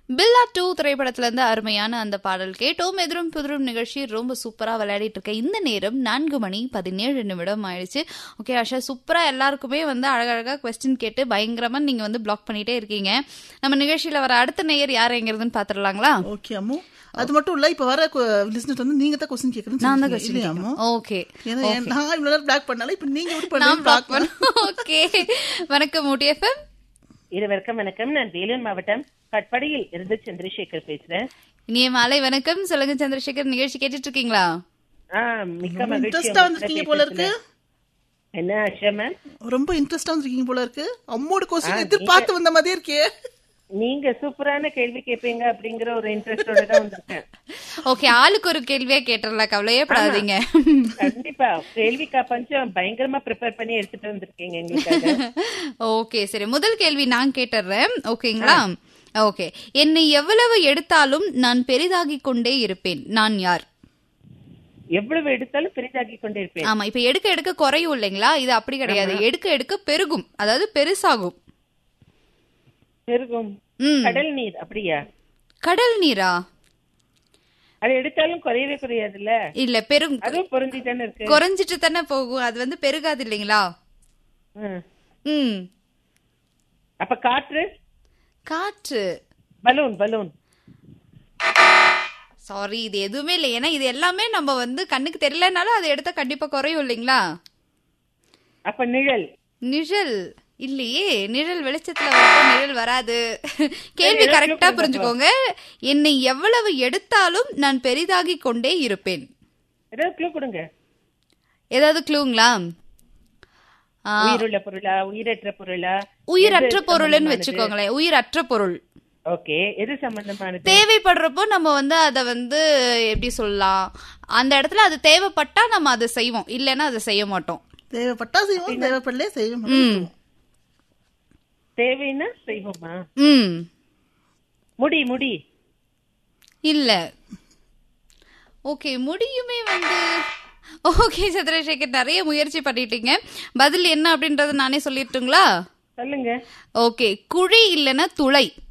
பில்லா two திரைப்படத்துல இருந்து அருமையான அந்த பாடல் கேட்டோம் எதிரும் புதிரும் நிகழ்ச்சி ரொம்ப சூப்பரா விளையாடிட்டு இருக்க இந்த நேரம் நான்கு மணி பதினேழு நிமிடம் ஆயிடுச்சு ஓகே ஆஷா சூப்பரா எல்லாருக்குமே வந்து அழகழகா கொஸ்டின் கேட்டு பயங்கரமா நீங்க வந்து பிளாக் பண்ணிட்டே இருக்கீங்க நம்ம நிகழ்ச்சியில வர அடுத்த நேயர் யார் எங்கிறதுன்னு பாத்துடலாங்களா ஓகே அம்மு அது மட்டும் இல்ல இப்ப வர லிஸ்னர் வந்து நீங்க தான் கொஸ்டின் கேட்கணும் நான் தான் கொஸ்டின் அம்மு ஓகே ஏன்னா என் நான் இவ்வளவு நேரம் பிளாக் பண்ணால இப்ப நீங்க எப்படி நான் பண்ணி பிளாக் பண்ண ஓகே வணக்கம் ஊட்டி எஃப்எம் இருவருக்கும் வணக்கம் நான் வேலூர் மாவட்டம் கட்படியில் இருந்து சந்திரசேகர் பேசுறேன் இனிய மாலை வணக்கம் சொல்லுங்க சந்திரசேகர் நிகழ்ச்சி கேட்டுட்டு இருக்கீங்களா ஆ, மிக்க மகிழ்ச்சி இன்ட்ரெஸ்டா உங்க வந்திருக்கீங்க கூட போல இருக்கு பேசுனதுல. என்ன ஆஷா மேம் ரொம்ப இன்ட்ரெஸ்டா வந்திருக்கீங்க போல இருக்கு அம்மோட கொஸ்டின் எதிர்பார்த்து வந்த மாதிரியே இருக்கே நீங்க சூப்பரான கேள்வி கேட்பீங்க அப்படிங்கிற ஒரு இன்ட்ரெஸ்டோட தான் வந்திருக்கேன் ஓகே ஆளுக்கு ஒரு கேள்வியா கேட்டுறலாம் கவலையே படாதீங்க கண்டிப்பா கேள்விக்கா பஞ்சம் பயங்கரமா ப்ரிப்பேர் பண்ணி எடுத்துட்டு வந்திருக்கீங்க எங்களுக்காக ஓகே சரி முதல் கேள்வி நான் கேட்டுறேன் ஓகேங்களா ஓகே என்னை எவ்வளவு எடுத்தாலும் நான் பெரிதாகிக் கொண்டே இருப்பேன் நான் யார் எவ்வளவு எடுத்தாலும் பெரிதாக்கி கொண்டே இருப்பேன் ஆமா இப்ப எடுக்க எடுக்க குறையும் இல்லைங்களா இது அப்படி கிடையாது எடுக்க எடுக்க பெருகும் அதாவது பெருசாகும் பெருகும் ம் கடல் நீர் அப்படியா கடல் நீரா அது எடுத்தாலும் குறையவே குறையாதுல்ல இல்ல பெரும் அதுவும் பொருந்தி தானே இருக்கு குறைஞ்சிட்டு தானே போகும் அது வந்து பெருகாது இல்லைங்களா ம். ம் அப்ப காற்று காற்று பலூன் பலூன் சாரி இது எதுவுமே இல்லை ஏன்னா இது எல்லாமே நம்ம வந்து கண்ணுக்கு தெரியலனாலும் அதை எடுத்தா கண்டிப்பா குறையும் இல்லைங்களா அப்ப நிழல் நிழல் இல்லையே நிழல் வெளிச்சத்துல வரப்போ நிழல் வராது கேள்வி ஏதாவது கரெக்டா clue புரிஞ்சுக்கோங்க என்னை எவ்வளவு எடுத்தாலும் நான் பெரிதாகி கொண்டே இருப்பேன் ஏதாவது க்ளூ கொடுங்க ஏதாவது க்ளூங்களா ஆ, உயிருள்ள பொருளா உயிரற்ற பொருளா உயிரற்ற பொருள்னு வச்சுக்கோங்களேன் உயிரற்ற பொருள் ஓகே எது சம்பந்தமானது தேவைப்படுறப்போ நம்ம வந்து அதை வந்து எப்படி சொல்லலாம் அந்த இடத்துல அது தேவைப்பட்டா நம்ம அதை செய்வோம் இல்லைன்னா அதை செய்ய மாட்டோம் தேவைப்பட்டா செய்வோம் தேவைப்படலே செய்ய ம் மாட்டோம் தேவைன்னா செய்வோமா ம் முடி முடி இல்ல ஓகே முடியுமே வந்து ஓகே சந்திரசேகர் நிறைய முயற்சி பண்ணிட்டீங்க பதில் என்ன அப்படின்றத நானே சொல்லிட்டுங்களா சொல்லுங்க ஓகே குழி இல்லைன்னா துளை